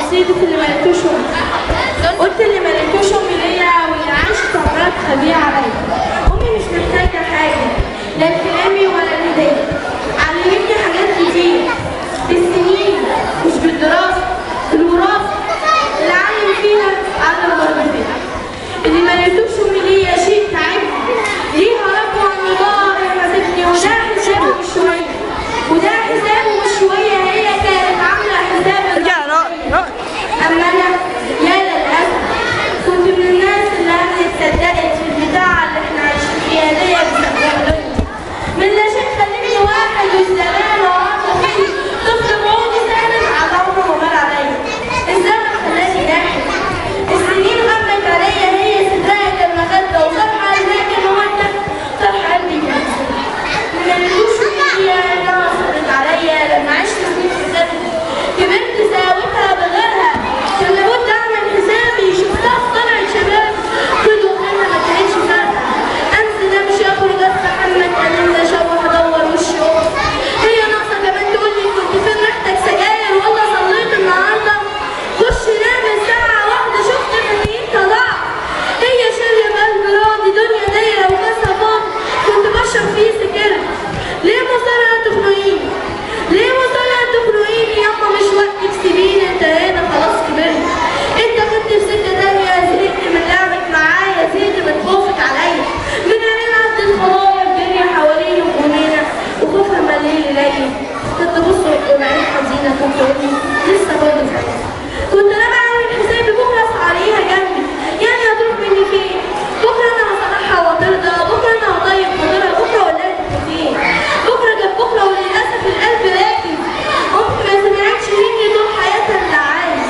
قصيدة اللي ملكتوش أمي قلت اللي ملكتوش أمي ليا واللي عاشت عمرها تخبيه عليا أمي مش محتاجة حاجة لا كلامي ولا الهدية علمتني حاجات كتير بالسنين مش بالدراسة بالوراثة اللي علم فيها علم برضه فيها اللي ملكتوش أمي ليا شيء تعبني ليها رب الله يحاسبني وده حسابه مش شوية وده حسابه مش شوية هي كانت عاملة حساب رجع لا لا أما أنا يا للأسف كنت من الناس اللي أنا اتصدقت في البتاعة اللي إحنا عايشين فيها دي بسبب من لا شيء خليني واحد والزمان وعطى فيه طفل بعودي سالم على عمره ومال عليا الزمن خلاني داخل السنين غمت عليا هي صدقها كان مخدة وصرحة لكن هو أنت صرحة قلبي كان من الوش هي انها صرت عليا لما عشت سنين في السجن كبرت ساوتها بغيرها كان لابد اعمل حسابي شفتها في طلعت شباب كل وكانها ما كانتش فارقه انزل امشي اخرج استحمى اتكلم اشوح ادور وشي اقف هي ناقصه كمان تقول لي كنت فين ريحتك سجاير ولا صليت النهارده خش نام الساعه واحده شفت مليئتها ضعف هي شاريه بقلب راضي دنيا دايره وكاسها فاضي كنت بشرب فيه سكر ليه مصارع تخنقيني ليه مصارع تخنقيني ياما مش وقتك سيبيني انت هنا خلاص كبرت انت كنت في سكه تانية زهقت من لعبك معايا زهقت من خوفك عليا من عينين عبد الخلايا الدنيا حواليا وجنينة وخوفها مليل ليا كنت بص وبعين حزينه كنت اقول لسه برضه في عيني. كنت انا بعمل حسابي بكره اصحى عليها جنبي يعني هتروح مني فين بكره انا هصالحها وترضى بكره انا هطيب خاطرها بكره ولا انت فين بكره جاب بكره وللاسف القلب راكب امي ما سمعتش مني طول حياتها اللي عايز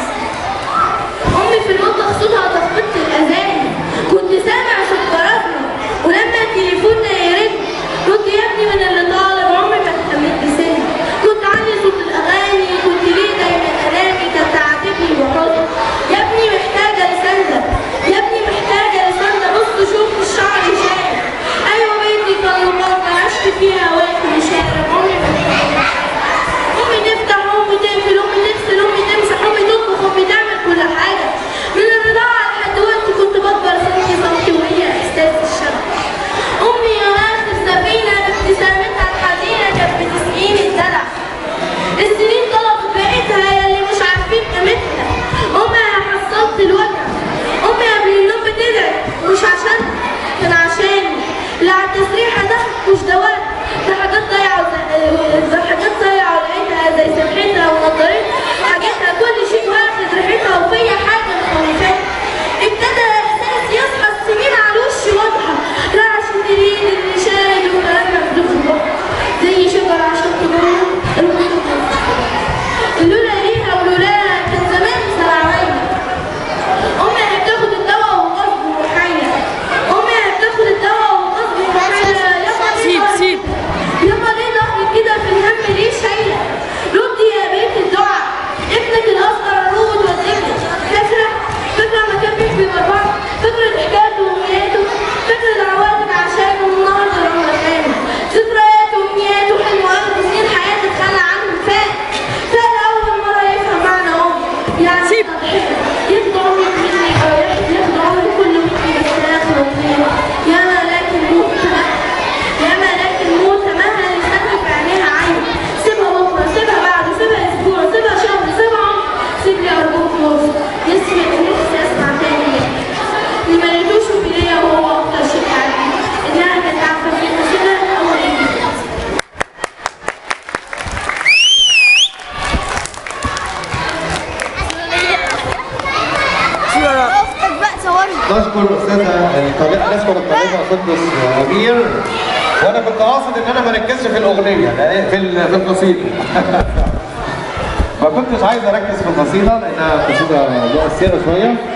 امي في المطبخ صوتها تخبط الاذان كنت سامع سكراتنا ولما تليفوننا يرن رد يا ابني من اللي طالب عمري ما اهتميت بسني كنت عندي صوت الاغاني كنت ليه دايما انامي كانت تعاتبني وحزن يا ابني محتاجه لسنده يا ابني محتاجه لسنده بص شوف الشعر شايف ايوه بيتي كان مقاطع عشت فيها واكل شارب عمري ما اهتميت امي تفتح امي تقفل امي تغسل امي تمسح امي تطبخ امي تعمل كل حاجه من الرضاعه لحد وقت كنت بكبر سنتي سنتي وهي احساس الشر امي يا اخر سفينه بابتسامتها الحزينه كانت بتسقيني الدلع السنين طلبت بقيتها يا اللي مش عارفين قيمتها امي يا حصلت الوجع امي قبل النوم بتدعي مش عشان كان عشاني لا على التسريحه ده مش دواء ده حاجات ضايعه وز- ده حاجات ضايعه ولقيتها زي سمحتها ونضارتها حاجاتها كل شيء واخد ريحتها وفيا حاجه مخوفاني ابتدى احساس يصحى السنين على وشي واضحه رعشة اليد اللي شايل وكلام مفتوح في البحر زي شجر عشان تمر لولا ليها ولولاها كان زمان زرعوية أمي اللي بتاخد الدواء وغصب وحية أمي اللي بتاخد الدواء وغصب وحية يابا ليه سيب ضهري- سيب يابا ليه ضهري كده في الهم ليه شايلة ردي يا بيت الدعاء ابنك الأصغر روض وزيك فاكرة فاكرة ما كان بيحكي بابا فاكرة حكايته وأمنياته فاكرة دعواتك عشانه النهارده لما كان ذكرياته وأمنياته حلوة أوي سنين حياتك خلى عنه فات فات أول مرة يفهم معنى أمي يعني سيب. ياخد عمري مني أو ياخد عمري كله مني بس آخر أمنية يا ملاك الموت يا ملاك الموت مهما لسانها في عينيها عين سيبها بكرة سيبها بعد سيبها أسبوع سيبها شهر سيبها عمر سيب لي أرجوك فرصة نفسي نفسي أسمع تاني منك اللي ما لقيتوش في ليا وهو أكتر شيء عندي إنها كانت عارفة في نفسها أول يوم لا لا اختك بقى صورني نشكر الاستاذه الطالبه نشكر الطالبه قدس امير وانا كنت قاصد ان انا ما اركزش في الاغنيه لأن- في ال- في القصيده ما كنتش عايز اركز في القصيده لانها قصيده مؤثره شويه